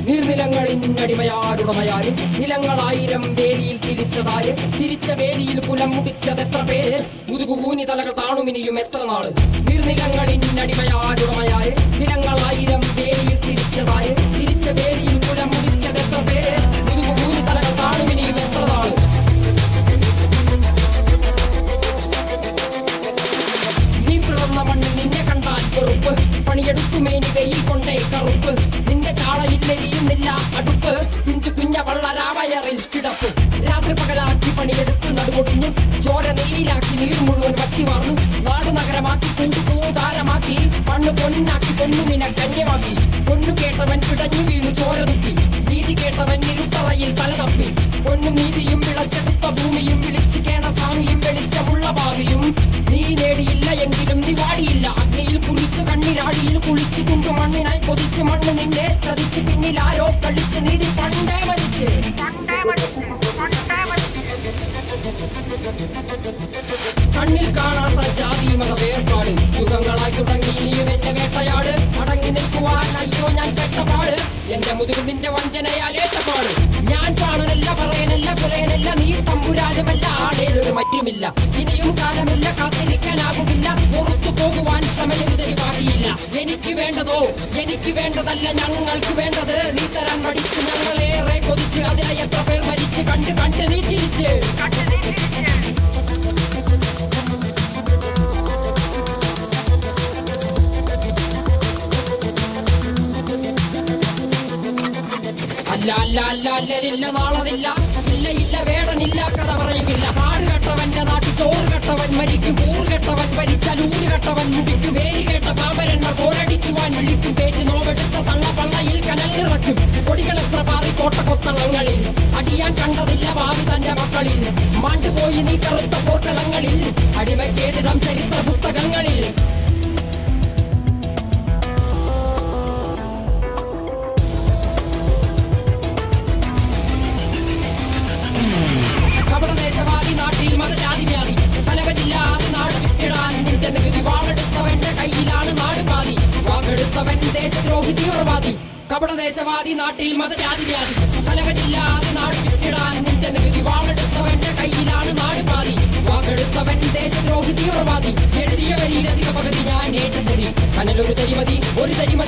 നീർനിലങ്ങളിന്നടിമയാരുടമയാര് നിലങ്ങളായിരം വേലിയിൽ തിരിച്ചതാര് തിരിച്ച വേലിയിൽ കുലം മുടിച്ചതെത്ര പേര് മുതുകുകൂനി തലകൾ താണുമിനിയും എത്ര നാള് നീർനിലങ്ങളിന്നടിമയാരുടമയാര് നിലങ്ങളായിരം വേലിയിൽ തിരിച്ചതാര് തിരിച്ച വേലിയിൽ കുലം മുടിച്ചതെത്ര പേര് മുതുകുകൂനി തലകൾ താണുമിനിയും എത്ര നാള് നീ പിറന്ന മണ്ണിൽ നിന്നെ കണ്ടാൽ വെറുപ്പ് പണിയെടുക്കുമേനി വെയിൽ കൊണ്ടേ കറുപ്പ് നിന്റെ ചാളയില്ലെരിയുന്നില്ല അടുപ്പ് പിഞ്ചു കുഞ്ഞ വള്ളരാവയറിൽ കിടപ്പ് രാത്രി പകലാക്കി പണിയെടുത്ത് നടുകൊടിഞ്ഞ് ചോര നീരാക്കി നീർ മുഴുവൻ വറ്റി വാർന്നു നാട് നഗരമാക്കി കൂട് കൂതാരമാക്കി മണ്ണ് പൊന്നാക്കി പൊന്നു നിന കന്യമാക്കി പൊന്നു കേട്ടവൻ പിടഞ്ഞു വീണു ചോര തുപ്പി നീതി കേട്ടവൻ ഇരുട്ടറയിൽ തല തപ്പി പൊന്നും നീതിയും വിളച്ചെടുത്ത ഭൂമിയും വിളിച്ചു കേണ സ്വാമിയും വെളിച്ചമുള്ള ഭാവിയും നീ നേടിയില്ല എങ്കിലും നീ വാടിയില്ല അഗ്നിയിൽ കുളിച്ചു കണ്ണിരാഴിയിൽ കുളിച്ചു കുണ്ടു മണ്ണിനായി കൊതിച്ചു മണ്ണ് നിന്നെ ചതിച്ചു പിന്നിൽ ആരോ കഴിച്ച് നീതി പണ്ടേ മരിച്ച് കണ്ണിൽ കാണാത്ത ജാതി മത വേർപാട് യുഗങ്ങളായി തുടങ്ങി ഇനിയും എന്നെ വേട്ടയാട് അടങ്ങി നിൽക്കുവാൻ അയ്യോ ഞാൻ കെട്ടപാട് എന്റെ മുതുകിൽ നിന്റെ വഞ്ചനയാൽ ഏറ്റപാട് ഞാൻ പാണനല്ല പറയനല്ല കുലയനല്ല നീ തമ്പുരാനുമല്ല ആടേലൊരു മറ്റുമില്ല ഇനിയും കാലമില്ല കാത്തിരിക്കാനാകുമില്ല പുറത്തു പോകുവാൻ ക്ഷമയൊരുതരി ബാക്കിയില്ല എനിക്ക് വേണ്ടതോ എനിക്ക് വേണ്ടതല്ല ഞങ്ങൾക്ക് വേണ്ടത് നീ തരാൻ പഠിച്ച് ഞങ്ങളേറെ കൊതിച്ച് അതിനായി എത്ര പേർ മരിച്ച് കണ്ട് കണ്ട് നീ ചിരിച്ച് അല്ല അല്ല അല്ല അല്ലരില്ല നാളതില്ല ഇല്ല ഇല്ല വേടനില്ല കഥ പറയുകില്ല കാട് കെട്ടവന്റെ നാട്ടിൽ ചോറ് കെട്ടവൻ മരിക്കും കൂറ് കെട്ടവൻ ഭരിച്ചാൽ ഊര് കെട്ടവൻ മുടിക്കും പേര് കേട്ട പാമ്പരെണ്ണ പോരടിക്കുവാൻ വിളിക്കും പേറ്റ് നോവെടുത്ത തള്ള പള്ളയിൽ കനൽ നിറക്കും കൊടികളെത്ര പാറി കോട്ട കൊത്തളങ്ങളിൽ അടിയാൻ കണ്ടതില്ല ഭാവി തന്റെ മക്കളിൽ മാണ്ടുപോയി നീ കറുത്ത പോർക്കളങ്ങളിൽ അടിമയ്ക്കേതിടം ചരിത്ര പുസ്തകങ്ങളിൽ കപടദേശവാദി നാട്ടിൽ മതജാതി വ്യാധി തലവനില്ലാതെ നാട് ചുറ്റിടാൻ നിന്റെ നികുതി വാളെടുത്തവന്റെ കയ്യിലാണ് നാട് പാതി വാക്കെടുത്തവൻ ദേശദ്രോഹി തീവ്രവാദി കപടദേശവാദി നാട്ടിൽ മതജാതി വ്യാധി തലവനില്ലാതെ നാട് ചുറ്റിടാൻ നിന്റെ നികുതി വാളെടുത്തവന്റെ കയ്യിലാണ് നാട് പാതി വാക്കെടുത്തവൻ ദേശദ്രോഹി തീവ്രവാദി എഴുതിയ വരിയിലധിക പകുതി ഞാൻ ഏറ്റ ചെടി കനലൊരു തരിമതി ഒരു തരി